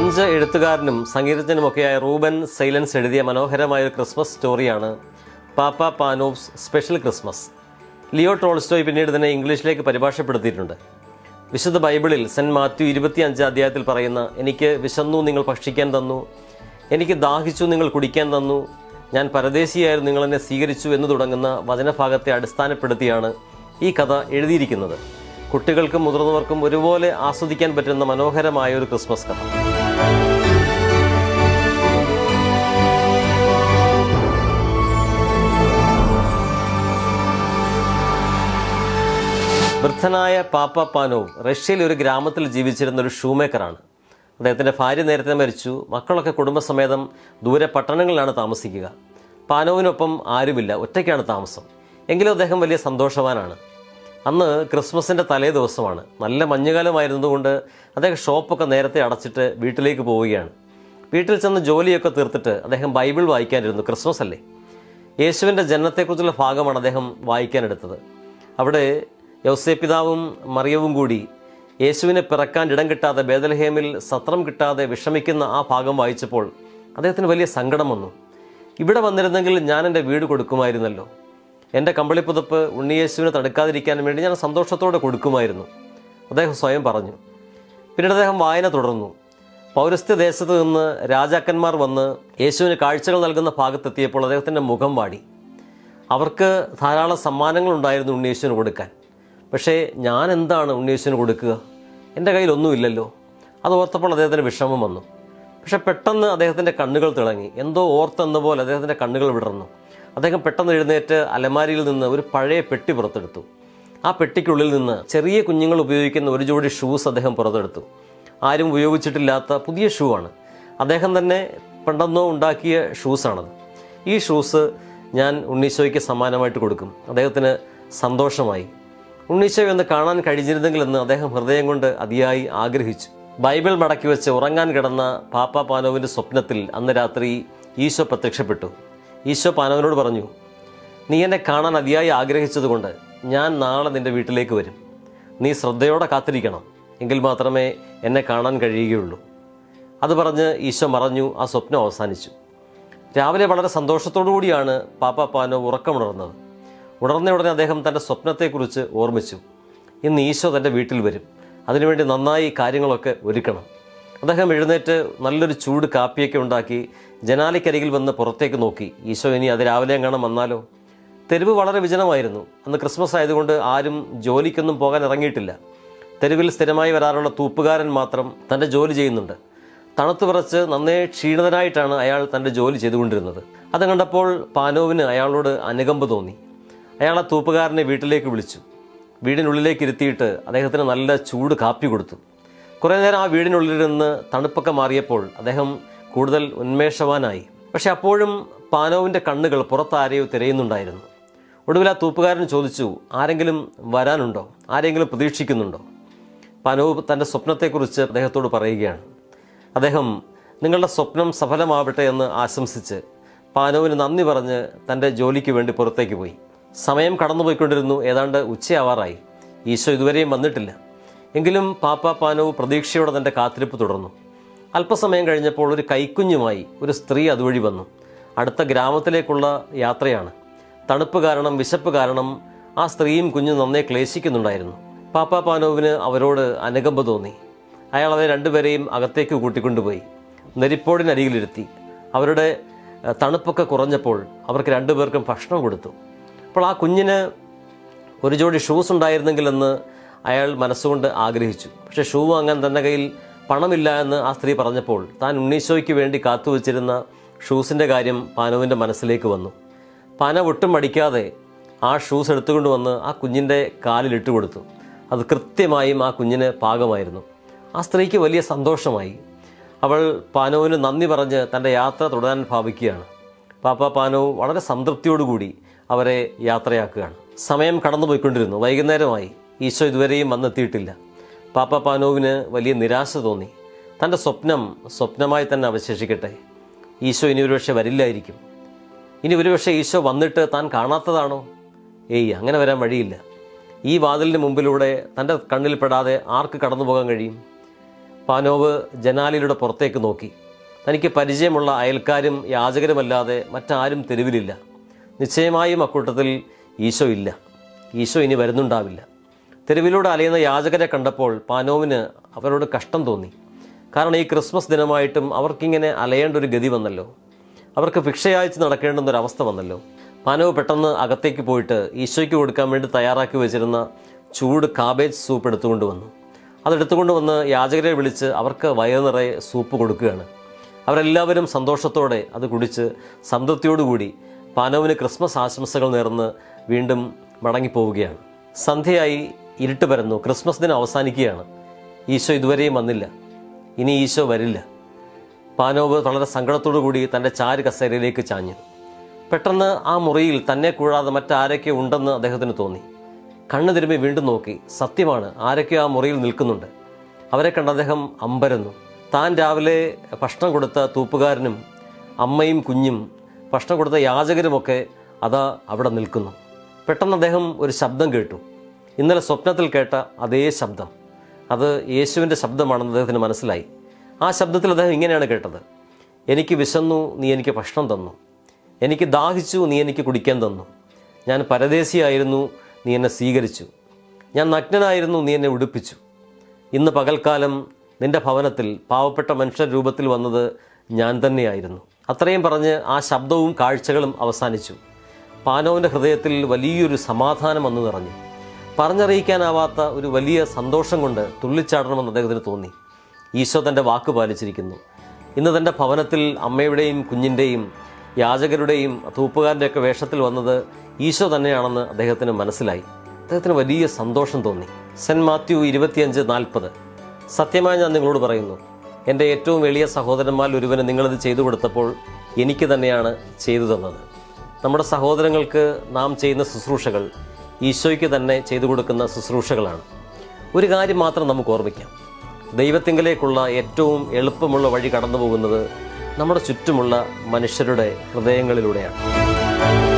French എഴുത്തുകാരനും സംഗീതജ്ഞനുമൊക്കെയായ Reuben silence എഴുതിയ മനോഹരമായ ഒരു ക്രിസ്മസ് സ്റ്റോറിയാണ് papa Panov's special Christmas Leo Tolstoy പിന്നീട് ഇതിനെ ഇംഗ്ലീഷിലേക്ക് പരിഭാഷപ്പെടുത്തിയിട്ടുണ്ട് വിശുദ്ധ ബൈബിളിൽ സെൻറ്റ് മാത്യു ഇരുപത്തിയഞ്ച് അധ്യായത്തിൽ പറയുന്ന എനിക്ക് വിശന്നു നിങ്ങൾ ഭക്ഷിക്കാൻ തന്നു എനിക്ക് ദാഹിച്ചു നിങ്ങൾ കുടിക്കാൻ തന്നു ഞാൻ പരദേശിയായിരുന്നു നിങ്ങൾ എന്നെ സ്വീകരിച്ചു എന്ന് തുടങ്ങുന്ന വചനഭാഗത്തെ അടിസ്ഥാനപ്പെടുത്തിയാണ് ഈ കഥ എഴുതിയിരിക്കുന്നത് കുട്ടികൾക്കും മുതിർന്നവർക്കും ഒരുപോലെ ആസ്വദിക്കാൻ പറ്റുന്ന മനോഹരമായ ഒരു ക്രിസ്മസ് കഥ വൃദ്ധനായ പാപ്പ പാനോവ് റഷ്യയിലെ ഒരു ഗ്രാമത്തിൽ ജീവിച്ചിരുന്ന ഒരു ഷൂമേക്കറാണ് അദ്ദേഹത്തിൻ്റെ ഭാര്യ നേരത്തെ മരിച്ചു മക്കളൊക്കെ കുടുംബസമേതം ദൂരെ പട്ടണങ്ങളിലാണ് താമസിക്കുക പാനോവിനൊപ്പം ആരുമില്ല ഒറ്റയ്ക്കാണ് താമസം എങ്കിലും അദ്ദേഹം വലിയ സന്തോഷവാനാണ് അന്ന് ക്രിസ്മസിൻ്റെ തലേ ദിവസമാണ് നല്ല മഞ്ഞുകാലമായിരുന്നതുകൊണ്ട് അദ്ദേഹം ഷോപ്പൊക്കെ നേരത്തെ അടച്ചിട്ട് വീട്ടിലേക്ക് പോവുകയാണ് വീട്ടിൽ ചെന്ന് ജോലിയൊക്കെ തീർത്തിട്ട് അദ്ദേഹം ബൈബിൾ വായിക്കാനിരുന്നു ക്രിസ്മസ് അല്ലേ യേശുവിൻ്റെ ജനനത്തെക്കുറിച്ചുള്ള ഭാഗമാണ് അദ്ദേഹം വായിക്കാനെടുത്തത് അവിടെ യൗസേപിതാവും മറിയവും കൂടി യേശുവിനെ പിറക്കാൻ ഇടം കിട്ടാതെ ബേദലഹേമിൽ സത്രം കിട്ടാതെ വിഷമിക്കുന്ന ആ ഭാഗം വായിച്ചപ്പോൾ അദ്ദേഹത്തിന് വലിയ സങ്കടം വന്നു ഇവിടെ വന്നിരുന്നെങ്കിൽ ഞാൻ എൻ്റെ വീട് കൊടുക്കുമായിരുന്നല്ലോ എൻ്റെ കമ്പിളിപ്പുതപ്പ് ഉണ്ണിയേശുവിനെ തടുക്കാതിരിക്കാൻ വേണ്ടി ഞാൻ സന്തോഷത്തോടെ കൊടുക്കുമായിരുന്നു അദ്ദേഹം സ്വയം പറഞ്ഞു പിന്നീട് അദ്ദേഹം വായന തുടർന്നു പൗരസ്ത്യ ദേശത്ത് നിന്ന് രാജാക്കന്മാർ വന്ന് യേശുവിന് കാഴ്ചകൾ നൽകുന്ന ഭാഗത്തെത്തിയപ്പോൾ അദ്ദേഹത്തിൻ്റെ മുഖം വാടി അവർക്ക് ധാരാളം സമ്മാനങ്ങൾ ഉണ്ടായിരുന്നു ഉണ്ണീശ്വരന് കൊടുക്കാൻ പക്ഷേ ഞാൻ എന്താണ് ഉണ്ണീശ്വരന് കൊടുക്കുക എൻ്റെ കയ്യിൽ ഒന്നുമില്ലല്ലോ അത് ഓർത്തപ്പോൾ അദ്ദേഹത്തിന് വിഷമം വന്നു പക്ഷെ പെട്ടെന്ന് അദ്ദേഹത്തിൻ്റെ കണ്ണുകൾ തിളങ്ങി എന്തോ ഓർത്തെന്ന പോലെ അദ്ദേഹത്തിൻ്റെ കണ്ണുകൾ വിടർന്നു അദ്ദേഹം പെട്ടെന്ന് എഴുന്നേറ്റ് അലമാരിയിൽ നിന്ന് ഒരു പഴയ പെട്ടി പുറത്തെടുത്തു ആ പെട്ടിക്കുള്ളിൽ നിന്ന് ചെറിയ കുഞ്ഞുങ്ങൾ ഉപയോഗിക്കുന്ന ഒരു ജോഡി ഷൂസ് അദ്ദേഹം പുറത്തെടുത്തു ആരും ഉപയോഗിച്ചിട്ടില്ലാത്ത പുതിയ ഷൂ ആണ് അദ്ദേഹം തന്നെ പണ്ടെന്നോ ഉണ്ടാക്കിയ ഷൂസാണത് ഈ ഷൂസ് ഞാൻ ഉണ്ണീശോയ്ക്ക് സമ്മാനമായിട്ട് കൊടുക്കും അദ്ദേഹത്തിന് സന്തോഷമായി ഉണ്ണീശോ എന്ന് കാണാൻ കഴിഞ്ഞിരുന്നെങ്കിലെന്ന് അദ്ദേഹം ഹൃദയം കൊണ്ട് അതിയായി ആഗ്രഹിച്ചു ബൈബിൾ മടക്കി വെച്ച് ഉറങ്ങാൻ കിടന്ന പാപ്പ പാനോവിൻ്റെ സ്വപ്നത്തിൽ അന്ന് രാത്രി ഈശോ പ്രത്യക്ഷപ്പെട്ടു ഈശോ പാനോവിനോട് പറഞ്ഞു നീ എന്നെ കാണാൻ അതിയായി ആഗ്രഹിച്ചതുകൊണ്ട് ഞാൻ നാളെ നിന്റെ വീട്ടിലേക്ക് വരും നീ ശ്രദ്ധയോടെ കാത്തിരിക്കണം എങ്കിൽ മാത്രമേ എന്നെ കാണാൻ കഴിയുകയുള്ളൂ അത് പറഞ്ഞ് ഈശോ മറഞ്ഞു ആ സ്വപ്നം അവസാനിച്ചു രാവിലെ വളരെ സന്തോഷത്തോടു കൂടിയാണ് പാപ്പ പാനോ ഉറക്കമുണർന്നത് ഉണർന്ന ഉടനെ അദ്ദേഹം തൻ്റെ സ്വപ്നത്തെക്കുറിച്ച് ഓർമ്മിച്ചു ഇന്ന് ഈശോ തൻ്റെ വീട്ടിൽ വരും അതിനുവേണ്ടി നന്നായി കാര്യങ്ങളൊക്കെ ഒരുക്കണം അദ്ദേഹം എഴുന്നേറ്റ് നല്ലൊരു ചൂട് കാപ്പിയൊക്കെ ഉണ്ടാക്കി ജനാലയ്ക്കരികിൽ വന്ന് പുറത്തേക്ക് നോക്കി ഈശോ ഇനി അത് രാവിലെ എങ്ങാനും വന്നാലോ തെരുവ് വളരെ വിജനമായിരുന്നു അന്ന് ക്രിസ്മസ് ആയതുകൊണ്ട് ആരും ജോലിക്കൊന്നും പോകാൻ ഇറങ്ങിയിട്ടില്ല തെരുവിൽ സ്ഥിരമായി വരാറുള്ള തൂപ്പുകാരൻ മാത്രം തൻ്റെ ജോലി ചെയ്യുന്നുണ്ട് തണുത്തു വിറച്ച് നന്നേ ക്ഷീണിതനായിട്ടാണ് അയാൾ തൻ്റെ ജോലി ചെയ്തുകൊണ്ടിരുന്നത് അത് കണ്ടപ്പോൾ പാനോവിന് അയാളോട് അനുകമ്പ തോന്നി അയാൾ ആ തൂപ്പുകാരനെ വീട്ടിലേക്ക് വിളിച്ചു വീടിനുള്ളിലേക്ക് ഇരുത്തിയിട്ട് അദ്ദേഹത്തിന് നല്ല ചൂട് കാപ്പി കൊടുത്തു കുറേ നേരം ആ വീടിനുള്ളിലിരുന്ന് തണുപ്പൊക്കെ മാറിയപ്പോൾ അദ്ദേഹം കൂടുതൽ ഉന്മേഷവാനായി പക്ഷെ അപ്പോഴും പാനോവിൻ്റെ കണ്ണുകൾ പുറത്താരെയോ തിരയുന്നുണ്ടായിരുന്നു ഒടുവിൽ ആ തൂപ്പുകാരൻ ചോദിച്ചു ആരെങ്കിലും വരാനുണ്ടോ ആരെങ്കിലും പ്രതീക്ഷിക്കുന്നുണ്ടോ പാനോവ് തൻ്റെ സ്വപ്നത്തെക്കുറിച്ച് അദ്ദേഹത്തോട് പറയുകയാണ് അദ്ദേഹം നിങ്ങളുടെ സ്വപ്നം സഫലമാവട്ടെ എന്ന് ആശംസിച്ച് പാനോവിന് നന്ദി പറഞ്ഞ് തൻ്റെ ജോലിക്ക് വേണ്ടി പുറത്തേക്ക് പോയി സമയം കടന്നുപോയിക്കൊണ്ടിരുന്നു ഏതാണ്ട് ഉച്ചയാവാറായി ഈശോ ഇതുവരെയും വന്നിട്ടില്ല എങ്കിലും പാപ്പ പാനോവ് പ്രതീക്ഷയോടെ തൻ്റെ കാത്തിരിപ്പ് തുടർന്നു അല്പസമയം കഴിഞ്ഞപ്പോൾ ഒരു കൈക്കുഞ്ഞുമായി ഒരു സ്ത്രീ അതുവഴി വന്നു അടുത്ത ഗ്രാമത്തിലേക്കുള്ള യാത്രയാണ് തണുപ്പ് കാരണം വിശപ്പ് കാരണം ആ സ്ത്രീയും കുഞ്ഞും നന്നേ ക്ലേശിക്കുന്നുണ്ടായിരുന്നു പാപ്പ പാനോവിന് അവരോട് അനുകമ്പ തോന്നി അയാൾ അവരെ രണ്ടുപേരെയും അകത്തേക്ക് കൂട്ടിക്കൊണ്ടുപോയി നെരിപ്പോടിനരികിലിരുത്തി അവരുടെ ഏഹ്, തണുപ്പൊക്കെ കുറഞ്ഞപ്പോൾ അവർക്ക് രണ്ടുപേർക്കും ഭക്ഷണം കൊടുത്തു അപ്പോൾ ആ കുഞ്ഞിന് ഒരു ജോഡി ഷൂസ് ഉണ്ടായിരുന്നെങ്കിലെന്ന് അയാൾ മനസ്സുകൊണ്ട് ആഗ്രഹിച്ചു പക്ഷേ ഷൂ വാങ്ങാൻ തൻ്റെ കയ്യിൽ പണമില്ല എന്ന് ആ സ്ത്രീ പറഞ്ഞപ്പോൾ താൻ ഉണ്ണീശോയ്ക്ക് വേണ്ടി കാത്തുവച്ചിരുന്ന ഷൂസിൻ്റെ കാര്യം പാനോവിൻ്റെ മനസ്സിലേക്ക് വന്നു പാന ഒട്ടും മടിക്കാതെ ആ ഷൂസ് എടുത്തുകൊണ്ട് വന്ന് ആ കുഞ്ഞിൻ്റെ കാലിലിട്ട് കൊടുത്തു അത് കൃത്യമായും ആ കുഞ്ഞിന് പാകമായിരുന്നു ആ സ്ത്രീക്ക് വലിയ സന്തോഷമായി അവൾ പാനോവിന് നന്ദി പറഞ്ഞ് തൻ്റെ യാത്ര തുടരാൻ ഭാവിക്കുകയാണ് പാപ്പ പാനോവ് വളരെ സംതൃപ്തിയോടുകൂടി അവരെ യാത്രയാക്കുകയാണ് സമയം കടന്നുപോയിക്കൊണ്ടിരുന്നു വൈകുന്നേരമായി ഈശോ ഇതുവരെയും വന്നെത്തിയിട്ടില്ല പാപ്പ പാനോവിന് വലിയ നിരാശ തോന്നി തൻ്റെ സ്വപ്നം സ്വപ്നമായി തന്നെ അവശേഷിക്കട്ടെ ഈശോ ഇനി ഒരുപക്ഷെ വരില്ലായിരിക്കും ഇനി ഒരുപക്ഷെ ഈശോ വന്നിട്ട് താൻ കാണാത്തതാണോ ഏയ് അങ്ങനെ വരാൻ വഴിയില്ല ഈ വാതിലിന് മുമ്പിലൂടെ തൻ്റെ കണ്ണിൽ പെടാതെ ആർക്ക് കടന്നു പോകാൻ കഴിയും പാനോവ് ജനാലിലൂടെ പുറത്തേക്ക് നോക്കി തനിക്ക് പരിചയമുള്ള അയൽക്കാരും യാചകരുമല്ലാതെ മറ്റാരും തെരുവിലില്ല നിശ്ചയമായും അക്കൂട്ടത്തിൽ ഈശോ ഇല്ല ഈശോ ഇനി വരുന്നുണ്ടാവില്ല തെരുവിലൂടെ അലയുന്ന യാചകരെ കണ്ടപ്പോൾ പാനോവിന് അവരോട് കഷ്ടം തോന്നി കാരണം ഈ ക്രിസ്മസ് ദിനമായിട്ടും അവർക്കിങ്ങനെ അലയേണ്ട ഒരു ഗതി വന്നല്ലോ അവർക്ക് ഭിക്ഷയച്ച് നടക്കേണ്ടുന്ന ഒരു അവസ്ഥ വന്നല്ലോ പാനവ് പെട്ടെന്ന് അകത്തേക്ക് പോയിട്ട് ഈശോയ്ക്ക് കൊടുക്കാൻ വേണ്ടി തയ്യാറാക്കി വെച്ചിരുന്ന ചൂട് കാബേജ് സൂപ്പ് എടുത്തുകൊണ്ട് വന്നു അതെടുത്തുകൊണ്ട് വന്ന് യാചകരെ വിളിച്ച് അവർക്ക് വയറു നിറയെ സൂപ്പ് കൊടുക്കുകയാണ് അവരെല്ലാവരും സന്തോഷത്തോടെ അത് കുടിച്ച് സംതൃപ്തിയോടുകൂടി പാനവിന് ക്രിസ്മസ് ആശംസകൾ നേർന്ന് വീണ്ടും മടങ്ങിപ്പോവുകയാണ് സന്ധ്യയായി ഇരുട്ട് പരന്നു ക്രിസ്മസ് ദിനം അവസാനിക്കുകയാണ് ഈശോ ഇതുവരെയും വന്നില്ല ഇനി ഈശോ വരില്ല പാനോവ് വളരെ സങ്കടത്തോടു കൂടി തൻ്റെ ചാരു കസേരയിലേക്ക് ചാഞ്ഞു പെട്ടെന്ന് ആ മുറിയിൽ തന്നെ കൂടാതെ മറ്റാരൊക്കെ ഉണ്ടെന്ന് അദ്ദേഹത്തിന് തോന്നി കണ്ണു തിരുമ്പി വീണ്ടും നോക്കി സത്യമാണ് ആരൊക്കെ ആ മുറിയിൽ നിൽക്കുന്നുണ്ട് അവരെ കണ്ട് അദ്ദേഹം അമ്പരന്നു താൻ രാവിലെ ഭക്ഷണം കൊടുത്ത തൂപ്പുകാരനും അമ്മയും കുഞ്ഞും ഭക്ഷണം കൊടുത്ത യാചകരുമൊക്കെ അതാ അവിടെ നിൽക്കുന്നു പെട്ടെന്ന് അദ്ദേഹം ഒരു ശബ്ദം കേട്ടു ഇന്നലെ സ്വപ്നത്തിൽ കേട്ട അതേ ശബ്ദം അത് യേശുവിൻ്റെ ശബ്ദമാണെന്ന് അദ്ദേഹത്തിന് മനസ്സിലായി ആ ശബ്ദത്തിൽ അദ്ദേഹം ഇങ്ങനെയാണ് കേട്ടത് എനിക്ക് വിശന്നു നീ എനിക്ക് ഭക്ഷണം തന്നു എനിക്ക് ദാഹിച്ചു നീ എനിക്ക് കുടിക്കാൻ തന്നു ഞാൻ പരദേശിയായിരുന്നു നീ എന്നെ സ്വീകരിച്ചു ഞാൻ നഗ്നനായിരുന്നു നീ എന്നെ ഉടുപ്പിച്ചു ഇന്ന് പകൽക്കാലം നിന്റെ ഭവനത്തിൽ പാവപ്പെട്ട മനുഷ്യ രൂപത്തിൽ വന്നത് ഞാൻ തന്നെയായിരുന്നു അത്രയും പറഞ്ഞ് ആ ശബ്ദവും കാഴ്ചകളും അവസാനിച്ചു പാനോവിൻ്റെ ഹൃദയത്തിൽ വലിയൊരു സമാധാനം വന്നു നിറഞ്ഞു പറഞ്ഞറിയിക്കാനാവാത്ത ഒരു വലിയ സന്തോഷം കൊണ്ട് തുള്ളിച്ചാടണമെന്ന് അദ്ദേഹത്തിന് തോന്നി ഈശോ തൻ്റെ വാക്ക് പാലിച്ചിരിക്കുന്നു ഇന്ന് തൻ്റെ ഭവനത്തിൽ അമ്മയുടെയും കുഞ്ഞിൻ്റെയും യാചകരുടെയും തൂപ്പുകാരൻ്റെയൊക്കെ വേഷത്തിൽ വന്നത് ഈശോ തന്നെയാണെന്ന് അദ്ദേഹത്തിന് മനസ്സിലായി അദ്ദേഹത്തിന് വലിയ സന്തോഷം തോന്നി സെൻറ്റ് മാത്യു ഇരുപത്തിയഞ്ച് നാൽപ്പത് സത്യമായി ഞാൻ നിങ്ങളോട് പറയുന്നു എൻ്റെ ഏറ്റവും എളിയ സഹോദരന്മാരിൽ ഒരുവന് നിങ്ങളിത് ചെയ്തു കൊടുത്തപ്പോൾ എനിക്ക് തന്നെയാണ് ചെയ്തു തന്നത് നമ്മുടെ സഹോദരങ്ങൾക്ക് നാം ചെയ്യുന്ന ശുശ്രൂഷകൾ ഈശോയ്ക്ക് തന്നെ ചെയ്തു കൊടുക്കുന്ന ശുശ്രൂഷകളാണ് ഒരു കാര്യം മാത്രം നമുക്ക് ഓർമ്മിക്കാം ദൈവത്തിങ്കലേക്കുള്ള ഏറ്റവും എളുപ്പമുള്ള വഴി കടന്നു പോകുന്നത് നമ്മുടെ ചുറ്റുമുള്ള മനുഷ്യരുടെ ഹൃദയങ്ങളിലൂടെയാണ്